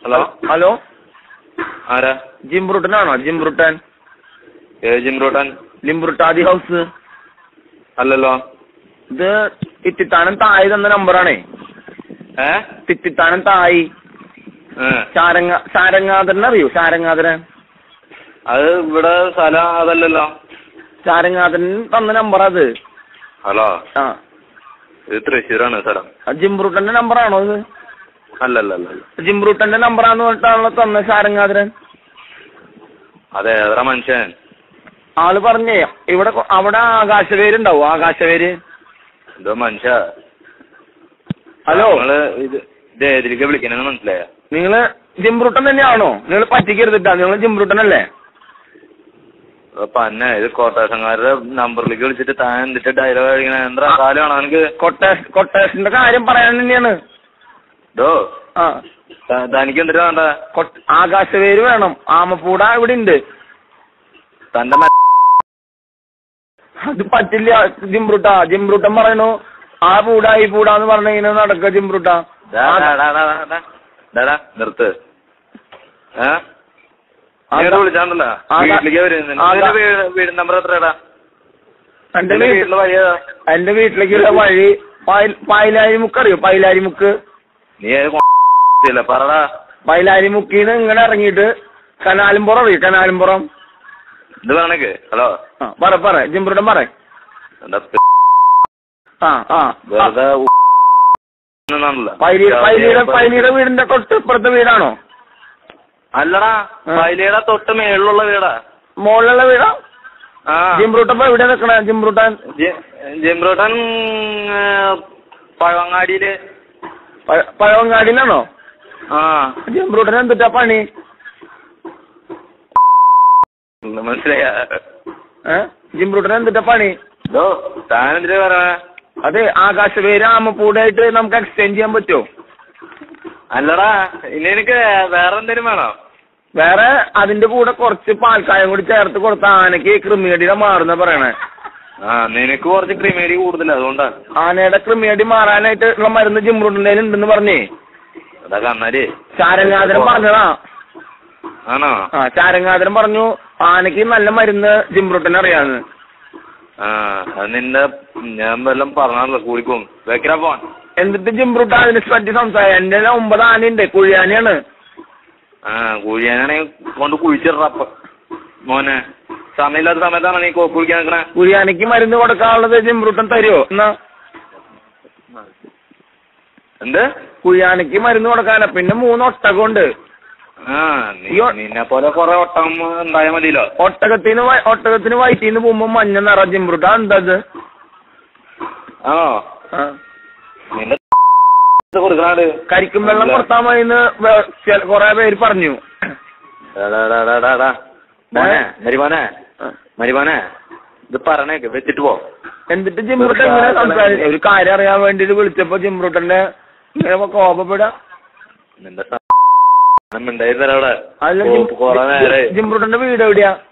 Hello hello ആരാ ജിംബ്രൂട്ടനാണോ ജിംബ്രൂട്ടൻ ഏത് ജിംറോട്ടൻ ലിംബ്രുട്ടാദി house അല്ലല്ലോ ഇത് തിത്തിത്താനം തായി തന്ന നമ്പറാണേ ഏ തിത്തിത്താനം തായി ഏ. ശാരങ്ങ ശാരങ്ങാധരൻ അറിയോ ശാരങ്ങാധരൻ അത് ഇവിടെ സ്ഥലം അതല്ലല്ലോ ശാരങ്ങാധരൻ തന്ന നമ്പർ അത് ഹലോ ആ ഇത് തൃശ്ശൂരാണ് സ്ഥലം ആ ജിംബ്രൂട്ടന്റെ നമ്പറാണോ ഇത് അല്ലല്ലല്ല ജിംബ്രൂട്ടന്റെ നമ്പറാന്ന് പറഞ്ഞിട്ടാണല്ലോ തന്ന ശാരങ്ങാധരൻ അതെ ഏതാ മനുഷ്യൻ ആള് പറഞ്ഞേ ഇവിടെ കൊ- അവിടെ ആകാശവേരുണ്ടാവും ആകാശവേര് എന്തോ മനുഷ്യ ഹലോ നിങ്ങള് ഇത് ഇത് ഏതിലേക്ക് വിളിക്കണെന്ന് മനസ്സിലായ നിങ്ങള് ജിംബ്രൂട്ടൻ തന്നെയാണോ നിങ്ങൾ പറ്റിക്കരുതിട്ടാ നിങ്ങൾ ജിംബ്രൂട്ടൻ അല്ലേ പന്നെ ഇത് കോട്ടേഷൻകാരുടെ നമ്പറിലേക്ക് വിളിച്ചിട്ട് താൻ എന്നിട്ട് ഡയലോഗ് കഴിക്കണ എന്താ കാലമാണോ എനിക്ക് കൊട്ടേഷ് കൊട്ടേഷന്റെ കാര്യം പറയാൻ തന്നെയാണ് ഡോ ആ ത- തനിക്ക് എന്തിനാ വേണ്ട കൊട്ട- ആകാശവേര് വേണം ആമപ്പൂട ഇവിടെ ഉണ്ട് തന്റെ മ- അത് പറ്റില്ല ജിംബ്രൂട്ട ജിംബ്രൂട്ടൻ പറയണു ആ പൂടാ ഈ പൂടാന്ന് പറഞ്ഞ ഇങ്ങനെ നടക്ക ജിംബ്രൂട്ട ഡാ, ഡാ, ഡാ, ഡാ, ഡാ, ഡാ. ഡാ, ഡാ, നിർത്ത് ഏ നീ ഇവിടെ വിളിച്ചാണ്ടല്ലോ ആ, വീട്ടിലേക്ക് വരുന്നത് ആ, നിന്റെ വീട് വീട് നമ്പർ എത്രയാടാ എന്റെ നിന്റെ വീട്ടിൽ വീട്ടിലെ വഴിയേതാ എന്റെ വീട്ടിലേക്കുള്ള വഴി പായൽ- പായലാരി മുക്ക് അറിയോ പായലാരി മുക്ക് നീ ഏത് ഇല്ല പറടാ പായലാരി മുക്കിന്ന് ഇങ്ങനെ ഇറങ്ങിയിട്ട് കനാലുംപുറം അറിയോ കനാലുംപുറം ഇത് പറഞ്ഞേക്ക് ഹലോ ആ പറ പറ ജിംബ്രൂട്ടൻ പറ എന്താ ആ ആ വെറുതെ ാണല്ലോ പൈലി പൈലിയുടെ പൈലിയുടെ വീടിന്റെ തൊട്ട് ഇപ്പുറത്തെ വീടാണോ അല്ലടാ ആ. പൈലിയുടെ തൊട്ട് മേളിലുള്ള വീടാ മുകളിലുള്ള വീടാ ആ ജിംബ്രൂട്ടൻ ഇപ്പൊ എവിടെ നിക്കണേ ജിംബ്രൂട്ടൻ ജി- ജിംബ്രോട്ടൻ ഏ, പഴവങ്ങാടിയില് പഴ- പഴവങ്ങാടിയിലാണോ ആ ജിംബ്രൂട്ടൻ എന്തിട്ടാ പണി മനസ്സിലായ ഏ ജിംബ്രൂട്ടൻ എന്തിട്ടാ പണി ഇതോ താൻ എന്തിനാ പറയണേ അതെ ആകാശവേര് ആമപ്പൂടായിട്ട് നമുക്ക് എക്സ്ചേഞ്ച് ചെയ്യാൻ പറ്റുമോ അല്ലടാ ഇനി എനിക്ക് വേറെ എന്തേലും വേണോ വേറെ അതിന്റെ കൂടെ കുറച്ച് പാൽക്കായം കൂടി ചേർത്ത് കൊടുത്ത ആനക്ക് കൃമിയടിയുടെ മാറുന്ന പറയണേ ആ നിനക്ക് കുറച്ച് ക്രിമേരി കൂടുതലാ അതുകൊണ്ടാ ആനയുടെ കൃമിയടി മാറാനായിട്ട് ഉള്ള മരുന്ന് ജിംബ്രൂട്ടൻ്റെ ഉണ്ടെന്ന് പറഞ്ഞേ അതാ കണ്ണാരി ചാരങ്ങാതരം പറഞ്ഞതാ ആണോ ആ ചാരങ്ങാതരം പറഞ്ഞു ആനക്ക് നല്ല മരുന്ന് ജിംബ്രൂട്ടൻ അറിയാന്ന് ആ അത് നിന്റെ ഞാൻ വല്ലതും പറഞ്ഞാണല്ലോ കൂടിപ്പോവും വെക്കരാ പോൻ എന്നിട്ട് ജിംബ്രൂട്ട അതിനെ പറ്റി സംസാരം എന്റെ ഒമ്പത് ആനയുണ്ട് കുഴിയാനയാണ് ആ കുഴിയാനാണെങ്കിൽ കൊണ്ട് കുഴിച്ചിടറപ്പ മോനെ സമയമില്ലാത്ത സമയത്താണ് നീ കോ- കുഴിക്കാൻ നിൽക്കണേ കുഴിയാനക്ക് മരുന്ന് കൊടുക്കാനുള്ളത് ജിംബ്രൂട്ടൻ തരുമോ എന്നാ എന്ത് കുഴിയാനക്ക് മരുന്ന് കൊടുക്കാനാ പിന്നെ മൂന്ന് ഒട്ടകമുണ്ട് ആ നീ- അയ്യോ. നിന്നെ പോലെ കൊറേ ഒട്ടം ഉണ്ടായാ മതിയല്ലോ ഒട്ടകത്തിന് വ- ഒട്ടകത്തിന് വയറ്റിന്ന് പോകുമ്പോ മഞ്ഞ നിറ ജിംബ്രൂട്ട എന്താ ഇത്? ആണോ ആ നിന്റെ കൊടുക്കണാട് കരിക്കും വെള്ളം കൊടുത്താൽ മതിന്ന് കൊറേ പേര് പറഞ്ഞു മോനെ മരിമോനെ ആ. മരിമോനെ ഇത് പറഞ്ഞേക്ക് വെച്ചിട്ട് പോ എന്നിട്ട് ജിംബ്രൂട്ടൻ ഇങ്ങനെ സംസാരിച്ചു ഒരു കാര്യം അറിയാൻ വേണ്ടിട്ട് വിളിച്ചപ്പോ ജിംബ്രൂട്ടന്റെ ഇങ്ങനെ കോപപ്പെടാ നിന്റെ ഉണ്ടായിരുന്നല്ലോ അവിടെ അല്ല കൊറേ നേരെ ജിംബ്രൂട്ടന്റെ വീട് എവിടെയാ